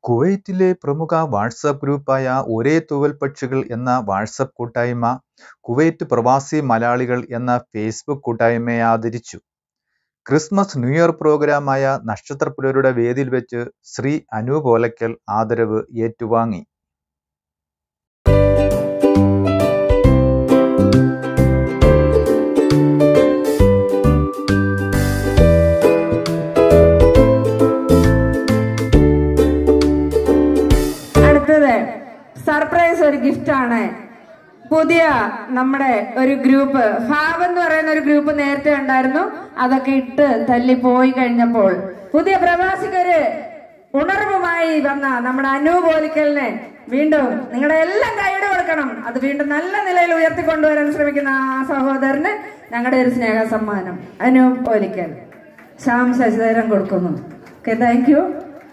കുവൈറ്റിലെ പ്രമുഖ വാട്സാപ്പ് ഗ്രൂപ്പായ ഒരേ തൂവൽ പക്ഷികൾ എന്ന വാട്സാപ്പ് കൂട്ടായ്മ കുവൈറ്റ് പ്രവാസി മലയാളികൾ എന്ന ഫേസ്ബുക്ക് കൂട്ടായ്മയെ ആദരിച്ചു. ക്രിസ്മസ് ന്യൂ ഇയർ പ്രോഗ്രാമായ നക്ഷത്രപ്പുലരിയുടെ വേദിയിൽ വെച്ച് ശ്രീ അനൂപ് ഓലക്കൽ ആദരവ് ഏറ്റുവാങ്ങി. അടുത്തത് സർപ്രൈസ് ഒരു ഗിഫ്റ്റ് ആണ് പുതിയ നമ്മുടെ ഒരു ഗ്രൂപ്പ് ഹാവ് എന്ന് പറയുന്ന ഒരു ഗ്രൂപ്പ് നേരത്തെ ഉണ്ടായിരുന്നു അതൊക്കെ ഇട്ട് തല്ലി പോയി കഴിഞ്ഞപ്പോൾ പുതിയ പ്രവാസികര് ഉണർവുമായി വന്ന നമ്മുടെ അനൂപ് ഓലിക്കലിനെ വീണ്ടും നിങ്ങളുടെ എല്ലാം കൈയ്യടി കൊടുക്കണം അത് വീണ്ടും നല്ല നിലയിൽ ഉയർത്തിക്കൊണ്ടുവരാൻ ശ്രമിക്കുന്ന ആ സഹോദരന് ഞങ്ങളുടെ ഒരു സ്നേഹ സമ്മാനം അനൂപ് ഓലിക്കൽ ശ്യാം ശശിധരൻ കൊടുക്കുന്നു ഓക്കെ താങ്ക് യു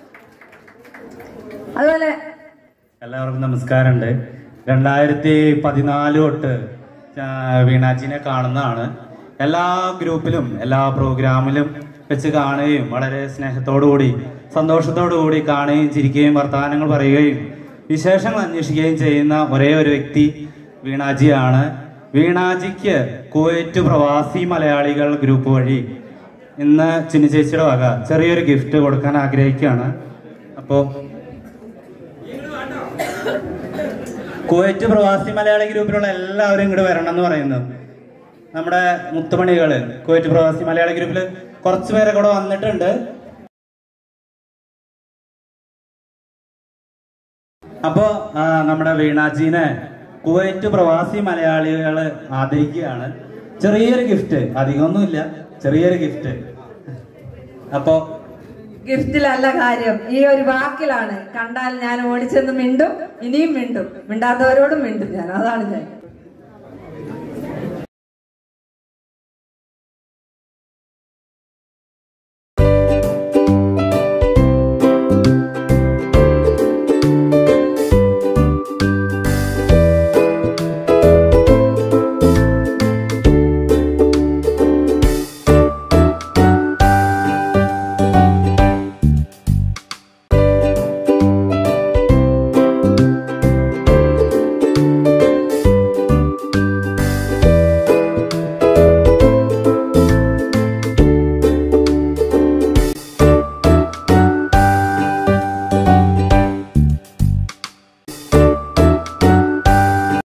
അതുപോലെ എല്ലാവർക്കും നമസ്കാരമുണ്ട് രണ്ടായിരത്തി പതിനാല് തൊട്ട് ഞാൻ വീണാജിനെ കാണുന്നതാണ് എല്ലാ ഗ്രൂപ്പിലും എല്ലാ പ്രോഗ്രാമിലും വെച്ച് കാണുകയും വളരെ സ്നേഹത്തോടുകൂടി സന്തോഷത്തോടുകൂടി കാണുകയും ചിരിക്കുകയും വർത്തമാനങ്ങൾ പറയുകയും വിശേഷങ്ങൾ അന്വേഷിക്കുകയും ചെയ്യുന്ന ഒരേ ഒരു വ്യക്തി വീണാജിയാണ് വീണാജിക്ക് കുവൈറ്റ് പ്രവാസി മലയാളികൾ ഗ്രൂപ്പ് വഴി ഇന്ന് ചിന്നു ചേച്ചിയുടെ വക ചെറിയൊരു ഗിഫ്റ്റ് കൊടുക്കാൻ ആഗ്രഹിക്കുകയാണ് അപ്പോൾ കുവൈറ്റ് പ്രവാസി മലയാളി ഗ്രൂപ്പിലുള്ള എല്ലാവരും ഇങ്ങോട്ട് വരണം എന്ന് പറയുന്നു നമ്മുടെ മുത്തുമണികള് കുവൈറ്റ് പ്രവാസി മലയാളി ഗ്രൂപ്പിൽ കുറച്ച് പേരെ കൂടെ വന്നിട്ടുണ്ട് അപ്പോ ആ, നമ്മുടെ വീണാജീനെ കുവൈറ്റ് പ്രവാസി മലയാളികള് ആദരിക്കുകയാണ് ചെറിയൊരു ഗിഫ്റ്റ് അധികമൊന്നുമില്ല ചെറിയൊരു ഗിഫ്റ്റ് അപ്പോ ഗിഫ്റ്റിലല്ല കാര്യം ഈ ഒരു വാക്കിലാണ് കണ്ടാൽ ഞാൻ ഓടിച്ചെന്ന് മിണ്ടും ഇനിയും മിണ്ടും മിണ്ടാത്തവരോടും മിണ്ടും ഞാൻ അതാണ് ഞാൻ